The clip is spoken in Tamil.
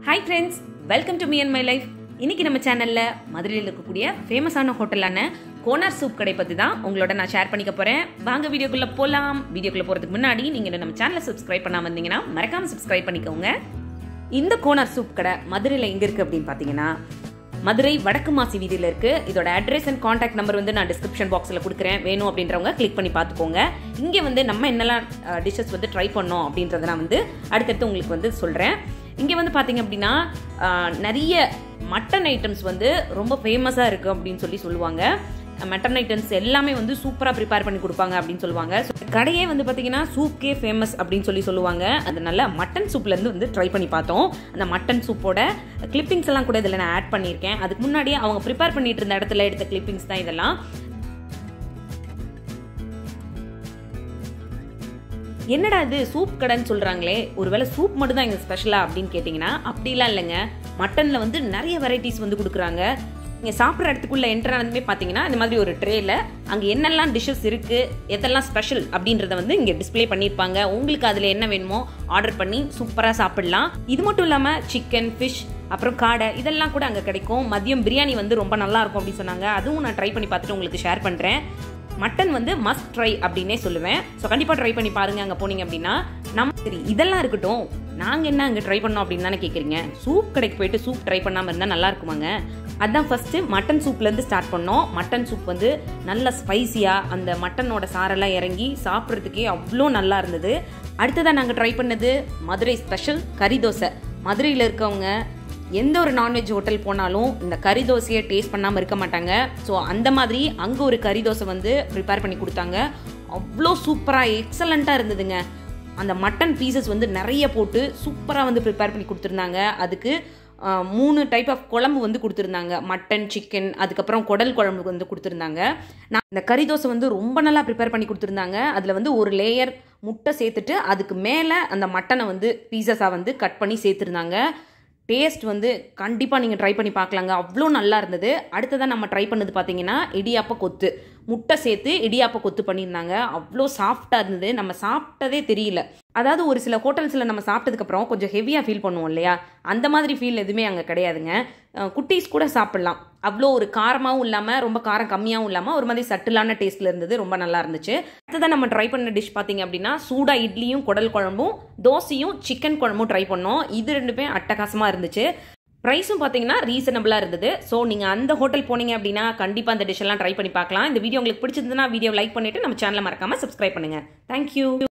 hi friends welcome to me and my life இன்னைக்கு நம்ம சேனல்ல மதுரையில் இருக்கக்கூடிய ஃபேமஸான ஹோட்டலான கோனார் சூப் கடை பற்றி தான் உங்களோட நான் ஷேர் பண்ணிக்க போகிறேன் வாங்க வீடியோக்குள்ளே போகலாம் வீடியோக்குள்ளே போகிறதுக்கு முன்னாடி நீங்கள் நம்ம சேனலை சப்ஸ்கிரைப் பண்ணாமல் இருந்தீங்கன்னா மறக்காமல் சப்ஸ்கிரைப் பண்ணிக்கோங்க இந்த கோனார் சூப் கடை மதுரையில் எங்கே இருக்குது அப்படின்னு பார்த்தீங்கன்னா மதுரை வடக்கு மாசி வீதியில் இருக்கு இதோட அட்ரஸ் அண்ட் காண்டாக்ட் நம்பர் வந்து நான் டிஸ்கிரிப்ஷன் பாக்ஸில் கொடுக்குறேன் வேணும் அப்படின்றவங்க கிளிக் பண்ணி பார்த்துக்கோங்க இங்கே வந்து நம்ம என்னெல்லாம் டிஷ்ஷஸ் வந்து ட்ரை பண்ணோம் அப்படின்றத நான் வந்து அடுத்தடுத்து உங்களுக்கு வந்து சொல்கிறேன் இங்கே வந்து பார்த்தீங்க அப்படின்னா அஹ், நிறைய மட்டன் ஐட்டம்ஸ் வந்து ரொம்ப ஃபேமஸாக இருக்குது அப்படின்னு சொல்லி சொல்லுவாங்க மட்டன் ஐட்டம்ஸ் எல்லாமே வந்து சூப்பராக ப்ரிப்பேர் பண்ணி கொடுப்பாங்க அப்படின்னு சொல்லுவாங்க So, கடையே வந்து பார்த்தீங்கன்னா சூப்கே ஃபேமஸ் அப்படின்னு சொல்லி சொல்லுவாங்க அதனால மட்டன் சூப்லேருந்து வந்து ட்ரை பண்ணி பார்த்தோம் அந்த மட்டன் சூப்போட கிளிப்பிங்ஸ் எல்லாம் கூட இதில் நான் ஆட் பண்ணியிருக்கேன் அதுக்கு முன்னாடியே அவங்க ப்ரிப்பேர் பண்ணிட்டு இருந்த இடத்துல எடுத்த கிளிப்பிங்ஸ் தான் இதெல்லாம் என்னடா இது சூப் கடைன்னு சொல்றாங்களே ஒருவேளை சூப் மட்டும் தான் இங்க ஸ்பெஷலா அப்படின்னு கேட்டிங்கன்னா அப்படிலாம் இல்லைங்க மட்டன்ல வந்து நிறைய வெரைட்டிஸ் வந்து கொடுக்குறாங்க நீங்க சாப்பிட்ற இடத்துக்குள்ள என்டர் ஆனதுமே பார்த்தீங்கன்னா இந்த மாதிரி ஒரு ட்ரேல அங்க என்னெல்லாம் டிஷ்ஷஸ் இருக்கு எதெல்லாம் ஸ்பெஷல் அப்படின்றத வந்து இங்க டிஸ்ப்ளே பண்ணியிருப்பாங்க உங்களுக்கு அதுல என்ன வேணுமோ ஆர்டர் பண்ணி சூப்பரா சாப்பிடலாம் இது மட்டும் இல்லாம சிக்கன் ஃபிஷ் அப்புறம் காடை இதெல்லாம் கூட அங்கே கிடைக்கும் மதியம் பிரியாணி வந்து ரொம்ப நல்லா இருக்கும் அப்படின்னு சொன்னாங்க அதுவும் நான் ட்ரை பண்ணி பார்த்துட்டு உங்களுக்கு ஷேர் பண்ணுறேன் மட்டன் வந்து மஸ்ட் ட்ரை அப்படின்னே சொல்லுவேன் ஸோ கண்டிப்பாக ட்ரை பண்ணி பாருங்க அங்கே போனீங்க அப்படின்னா நம்ம சரி இதெல்லாம் இருக்கட்டும் நாங்கள் என்ன அங்கே ட்ரை பண்ணோம் அப்படின்னு தானே கேட்குறீங்க சூப் கடைக்கு போயிட்டு சூப் ட்ரை பண்ணாமல் இருந்தால் நல்லா இருக்குமாங்க அதான் ஃபஸ்ட்டு மட்டன் சூப்லேருந்து ஸ்டார்ட் பண்ணோம் மட்டன் சூப் வந்து நல்ல ஸ்பைசியாக அந்த மட்டனோட சாரெல்லாம் இறங்கி சாப்பிட்றதுக்கே அவ்வளோ நல்லா இருந்தது அடுத்ததாக நாங்கள் ட்ரை பண்ணது மதுரை ஸ்பெஷல் கறி தோசை மதுரையில் இருக்கவங்க எந்த ஒரு நான்வெஜ் ஹோட்டல் போனாலும் இந்த கறி தோசையை டேஸ்ட் பண்ணாமல் இருக்க மாட்டாங்க ஸோ அந்த மாதிரி அங்கே ஒரு கறி தோசை வந்து ப்ரிப்பேர் பண்ணி கொடுத்தாங்க அவ்வளோ சூப்பராக எக்ஸலண்ட்டாக இருந்ததுங்க அந்த மட்டன் பீசஸ் வந்து நிறைய போட்டு சூப்பராக வந்து ப்ரிப்பேர் பண்ணி கொடுத்துருந்தாங்க அதுக்கு ஆ, மூணு டைப் ஆஃப் குழம்பு வந்து கொடுத்துருந்தாங்க மட்டன் சிக்கன் அதுக்கப்புறம் குடல் குழம்பு வந்து கொடுத்துருந்தாங்க நான் இந்த கறி தோசை வந்து ரொம்ப நல்லா ப்ரிப்பேர் பண்ணி கொடுத்துருந்தாங்க அதில் வந்து ஒரு லேயர் முட்டை சேர்த்துட்டு அதுக்கு மேலே அந்த மட்டனை வந்து பீசஸாக வந்து கட் பண்ணி சேர்த்துருந்தாங்க டேஸ்ட் வந்து கண்டிப்பாக நீங்கள் ட்ரை பண்ணி பார்க்கலாங்க அவ்வளோ நல்லா இருந்தது அடுத்ததாக நம்ம ட்ரை பண்ணது பார்த்தீங்கன்னா இடியாப்ப கொத்து முட்டை சேர்த்து இடியாப்ப கொத்து பண்ணியிருந்தாங்க அவ்வளோ சாஃப்டாக இருந்தது நம்ம சாப்பிட்டதே தெரியல அதாவது ஒரு சில ஹோட்டல்ஸில் நம்ம சாப்பிட்டதுக்கப்புறம் கொஞ்சம் ஹெவியாக ஃபீல் பண்ணுவோம் இல்லையா அந்த மாதிரி ஃபீல் எதுவுமே அங்கே கிடையாதுங்க அஹ் குட்டீஸ் கூட சாப்பிட்லாம் அவ்வளோ ஒரு காரமாகவும் இல்லாமல் ரொம்ப காரம் கம்மியாகவும் இல்லாமல் ஒரு மாதிரி சட்டிலான டேஸ்ட்டில் இருந்தது ரொம்ப நல்லா இருந்துச்சு அடுத்ததான் நம்ம ட்ரை பண்ண டிஷ் பார்த்தீங்க அப்படின்னா சூடா இட்லியும் குடல் குழம்பும் தோசையும் சிக்கன் குழம்பும் ட்ரை பண்ணோம் இது ரெண்டுமே அட்டகாசமாக இருந்துச்சு ப்ரைஸும் பார்த்தீங்கன்னா ரீசனபிளாக இருந்தது ஸோ நீங்கள் அந்த ஹோட்டல் போனீங்க அப்படின்னா கண்டிப்பாக அந்த டிஷ் எல்லாம் ட்ரை பண்ணி பார்க்கலாம் இந்த வீடியோ உங்களுக்கு பிடிச்சிருந்ததுன்னா வீடியோ லைக் பண்ணிட்டு நம்ம சேனலை மறக்காமல் சப்ஸ்கிரைப் பண்ணுங்கள் தேங்க்யூ